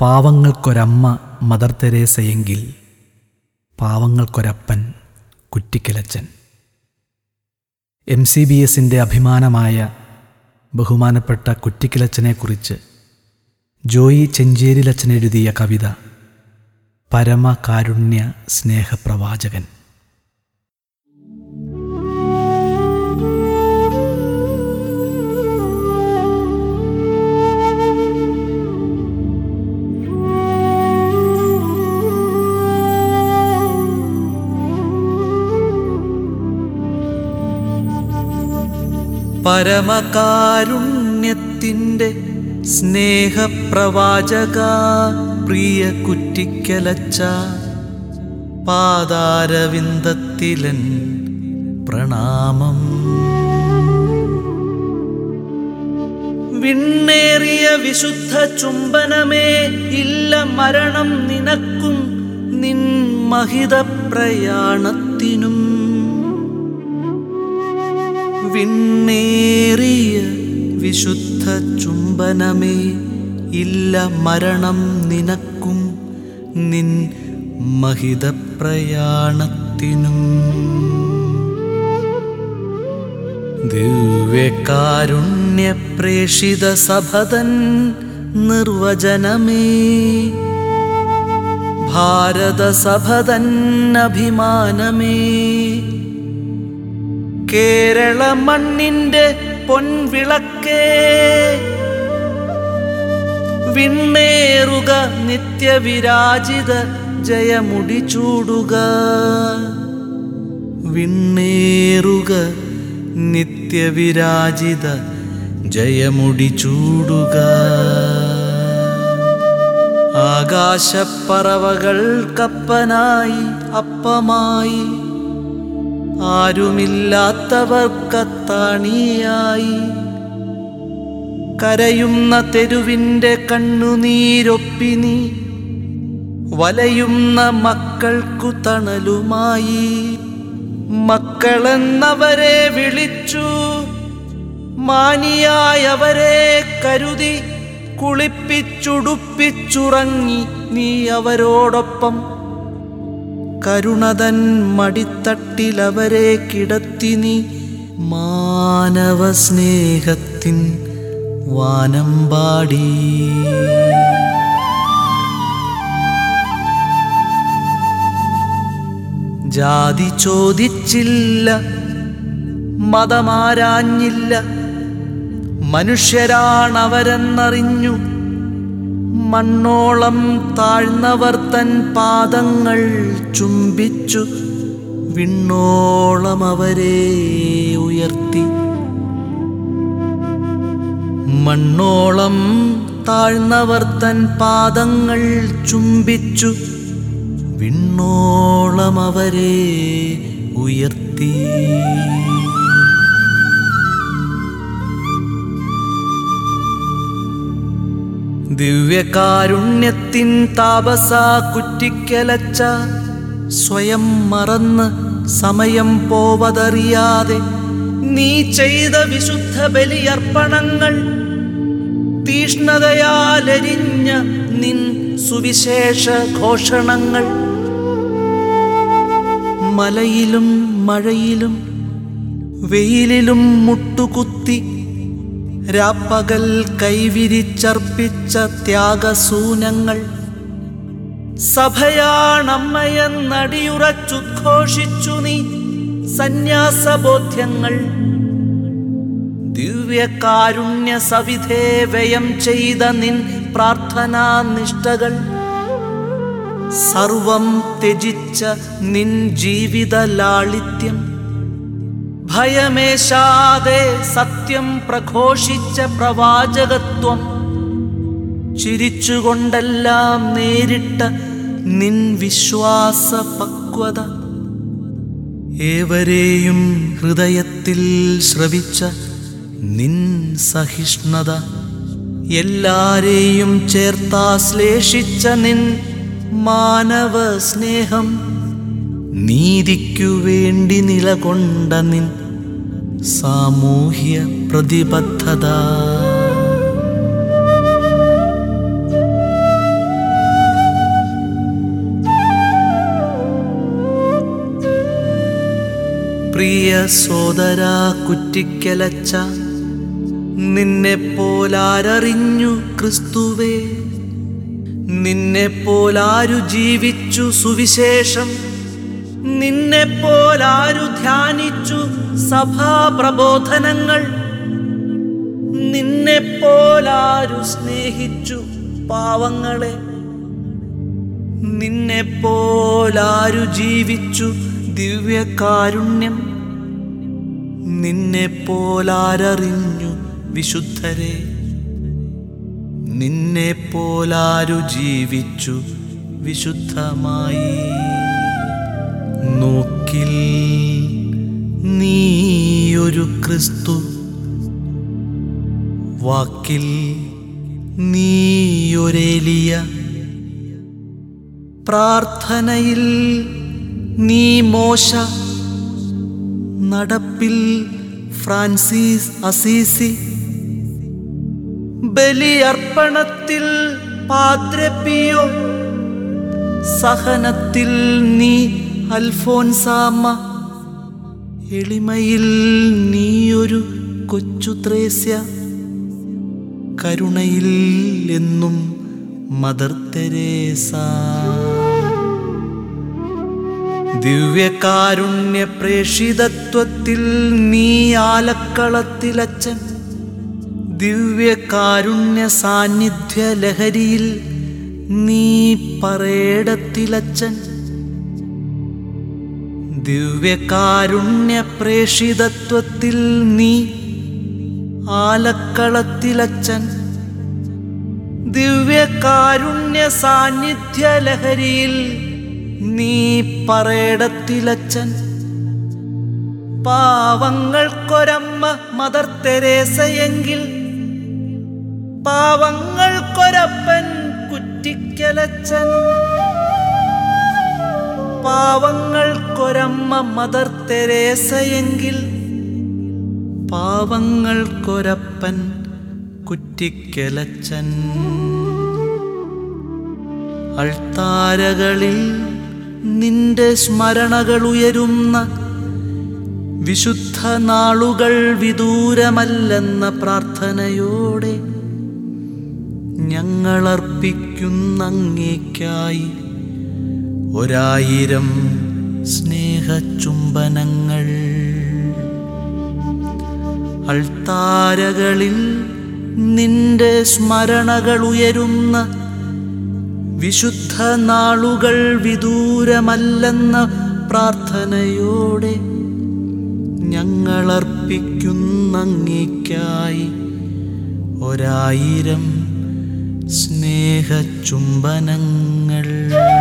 പാവങ്ങൾക്കൊരമ്മ Mother തെരേസയെങ്കിൽ പാവങ്ങൾക്കൊരപ്പൻ കുറ്റിക്കിലച്ചൻ എം സി ബി എസിൻ്റെ അഭിമാനമായ ബഹുമാനപ്പെട്ട കുറ്റിക്കിലച്ചനെക്കുറിച്ച് ജോയി ചെഞ്ചേരിലച്ചൻ എഴുതിയ കവിത പരമകാരുണ്യ സ്നേഹപ്രവാചകൻ പരമകാരുണ്യത്തിൻ്റെ സ്നേഹപ്രവാചക പ്രിയ കുറ്റിക്കലച്ച പാതാരവിന്ദത്തിലൻ പ്രണാമം വിണ്ണേറിയ വിശുദ്ധ ചുംബനമേ ഇല്ല മരണം നിനക്കും നിൻ മഹിത പ്രയാണത്തിനും വിണ്ണേറിയ വിശുദ്ധ ചുംബനമേ ഇല്ല മരണം നിനക്കും നിൻ മഹിത പ്രയാണത്തിനും ദിവ്യകാരുണ്യ പ്രേഷിത സഭതൻ നിർവചനമേ ഭാരത സഭതൻ അഭിമാനമേ കേരള മണ്ണിന്റെ പൊൻവിളക്കേ വിണ്ണേറുക നിത്യവിരാജിത ജയമുടി ചൂടുക വിണ്ണേറുക നിത്യവിരാജിത ജയമുടി ചൂടുക ആകാശപ്പറവകൾ കപ്പനായി അപ്പമായി ആരുമില്ലാത്തവർക്കത്താണിയായി കരയുന്ന തെരുവിൻ്റെ കണ്ണുനീരൊപ്പി നീ വലയുന്ന മക്കൾക്കു തണലുമായി മക്കളെന്നവരെ വിളിച്ചു മാനിയായവരെ കരുതി കുളിപ്പിച്ചുടുപ്പിച്ചുറങ്ങി നീ അവരോടൊപ്പം കരുണതൻ മടിത്തട്ടിലവരെ കിടത്തി നീ മാനവ സ്നേഹത്തിൻ വാനമ്പാടി ജാതി ചോദിച്ചില്ല മതമാരാഞ്ഞില്ല മനുഷ്യരാണവരെന്നറിഞ്ഞു മണ്ണോളം താഴ്ന്നവർ തൻ പാദങ്ങൾ ചുംബിച്ചു വിണ്ണോളം അവരെ ഉയർത്തി മണ്ണോളം താഴ്ന്നവർ തൻ പാദങ്ങൾ ചുംബിച്ചു വിണ്ണോളം അവരെ ഉയർത്തി ദിവ്യകാരുണ്യത്തിൻ താപസ കുറ്റിക്കലച്ച സ്വയം മറന്ന് സമയം പോവതറിയാതെ നീ ചെയ്ത വിശുദ്ധ ബലിയർപ്പണങ്ങൾ തീഷ്ണതയാലെരിഞ്ഞ നിൻ സുവിശേഷ ഘോഷണങ്ങൾ മലയിലും മഴയിലും വെയിലിലും മുട്ടുകുത്തി രാപ്പകൽ കൈവിരിച്ചർപ്പിച്ച ത്യാഗസൂനങ്ങൾ സഭയാണമ്മയെന്നടിയുറച്ചുദ്ഘോഷിച്ചു നീ സന്യാസബോധ്യങ്ങൾ ദിവ്യകാരുണ്യ സവിധേ വ്യയം ചെയ്ത നിൻ പ്രാർത്ഥനാ നിഷ്ഠകൾ സർവം ത്യജിച്ച നിൻ ജീവിത ലാളിത്യം ഭയമേശാതെ സത്യം പ്രഘോഷിച്ച പ്രവാചകത്വം ചിരിച്ചുകൊണ്ടെല്ലാം നേരിട്ട നിൻ വിശ്വാസ പക്വത ഏവരെയും ഹൃദയത്തിൽ ശ്രവിച്ച നിൻ സഹിഷ്ണുത എല്ലാരെയും ചേർത്താശ്ലേഷിച്ച നിൻ മാനവ സ്നേഹം നീതിക്കു വേണ്ടി നിലകൊണ്ട നിൻ സാമൂഹ്യ പ്രതിബദ്ധത പ്രിയ സോദര കുറ്റിക്കലച്ച നിന്നെ പോലാരറിഞ്ഞു ക്രിസ്തുവേ നിന്നെ പോലാരു ജീവിച്ചു സുവിശേഷം നിന്നെ പോലാരു ധ്യാനിച്ചു സഭാപ്രബോധനങ്ങൾ നിന്നെ പോലാരു സ്നേഹിച്ചു പാവങ്ങളെ നിന്നെ പോലാരു ജീവിച്ചു ദിവ്യകാരുണ്യം നിന്നെ പോലാരറിഞ്ഞു വിശുദ്ധരെ നിന്നെ പോലാരു ജീവിച്ചു വിശുദ്ധമായി നോക്കിൽ നീയൊരു ക്രിസ്തു വാക്കിൽ നീയൊരേലിയ പ്രാർത്ഥനയിൽ നീ മോശ നടപ്പിൽ ഫ്രാൻസിസ് അസീസി ബലിയർപ്പണത്തിൽ പാദ്രപ്പിയോ സഹനത്തിൽ നീ അൽഫോൻസാമ എളിമയിൽ നീയൊരു കൊച്ചു ത്രേസ്യ കരുണയിൽ എന്നും മദർ തെരേസ ദിവ്യകാരുണ്യ പ്രേഷിതത്വത്തിൽ നീ ആലക്കളത്തിലച്ചൻ ദിവ്യകാരുണ്യ സാന്നിധ്യ ലഹരിയിൽ നീ പറേടത്തിലച്ചൻ ദിവ്യകാരുണ്യ പ്രേഷിതത്വത്തിൽ നീ ആലക്കളത്തിലച്ചൻ ദിവ്യകാരുണ്യ സാന്നിധ്യ ലഹരിയിൽ നീ പറേടത്തിലച്ചൻ പാവങ്ങൾക്കൊരമ്മ മദർ തെരേസയെങ്കിൽ പാവങ്ങൾക്കൊരപ്പൻ കുറ്റിക്കലച്ചൻ പാവങ്ങൾക്കൊരമ്മ മദർ തെരേസയെങ്കിൽ പാവങ്ങൾക്കൊരപ്പൻ കുറ്റിക്കലച്ചൻ അൾത്താരകളിൽ നിന്റെ സ്മരണകൾ ഉയരുന്ന വിശുദ്ധ നാളുകൾ വിദൂരമല്ലെന്ന പ്രാർത്ഥനയോടെ ഞങ്ങളർപ്പിക്കുന്നങ്ങേക്കായി ഒരായിരം സ്നേഹചുംബനങ്ങൾ അൾത്താരകളിൽ നിന്റെ സ്മരണകൾ ഉയരുന്ന വിശുദ്ധ നാളുകൾ വിദൂരമല്ലെന്ന പ്രാർത്ഥനയോടെ ഞങ്ങളർപ്പിക്കുന്നങ്ങേക്കായി ഒരായിരം സ്നേഹചുംബനങ്ങൾ